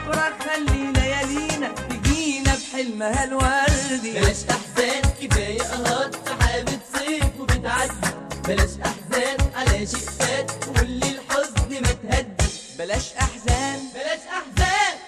بكرة خلي ليالينا تجينا بحلمها الوردي بلاش احزان كفايه قهات سحابة صيف وبتعدي بلاش احزان على شيء فات واللي الحزن ما تهدي بلاش أحزان بلاش احزان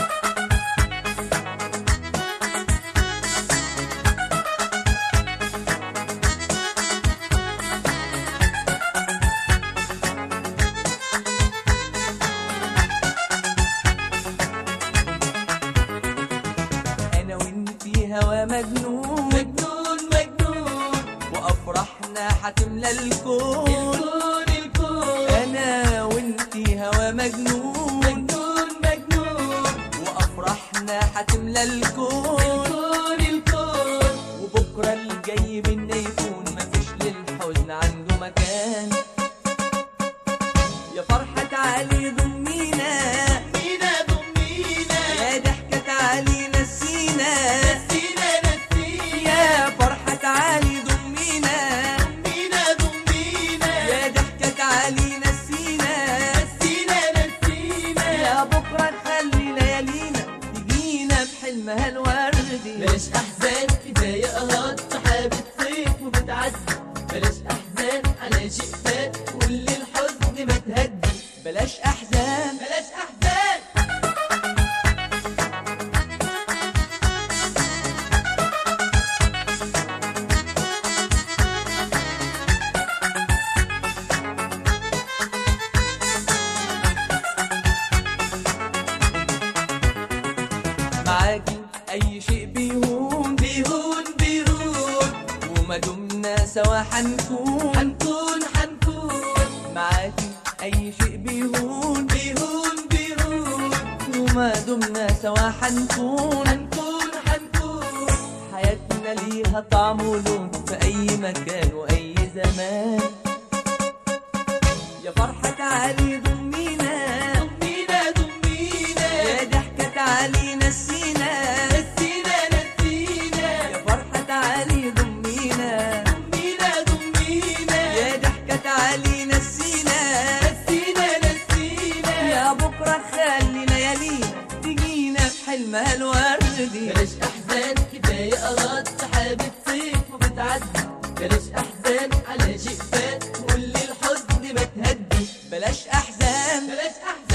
أنا وإنتي هوا مجنون مجنون مجنون وأفراحنا هتملى الكون الكون الكون أنا وإنتي هوا مجنون مجنون مجنون وأفراحنا هتملى الكون الكون الكون وبكرة الجاي منا يكون مفيش للحزن عنده مكان يا فرحة تعالي ضمينا مينا ضمينا يا ضحكة تعالي نسينا نسينا نسينا يا فرحة تعالي ضمينا مينا ضمينا يا ضحكة تعالي نسينا نسينا نسينا يا بكرة نخلي ليالينا تجينا بحلمها الوردي بلاش احزان كفايه قهات سحابة صيف وبتعدي بلاش احزان على شيء فات واللي الحزن ما تهدي بلاش أحزان بلاش احزان معاكي أي شيء بيهون بيهون بيهون وما دمنا سوا حنكون حنكون حنكون معاكي أي شيء بيهون بيهون بيهون وما دمنا سوا حنكون حنكون حنكون حياتنا ليها طعم ولون في أي مكان وأي زمان يا فرحة تعالي ضمينا ضمينا ضمينا يا ضحكة تعالي نسينا نسينا نسينا يا فرحة تعالي ضمينا ضمينا ضمينا يا ضحكة تعالي نسينا نسينا نسينا يا بكرة خلي ليالينا تجينا بحلمها الوردي بلاش احزان كفايه قرات سحابة صيف وبتعدي بلاش احزان على شيء فات واللي الحزن ما تهدي بلاش أحزان بلاش احزان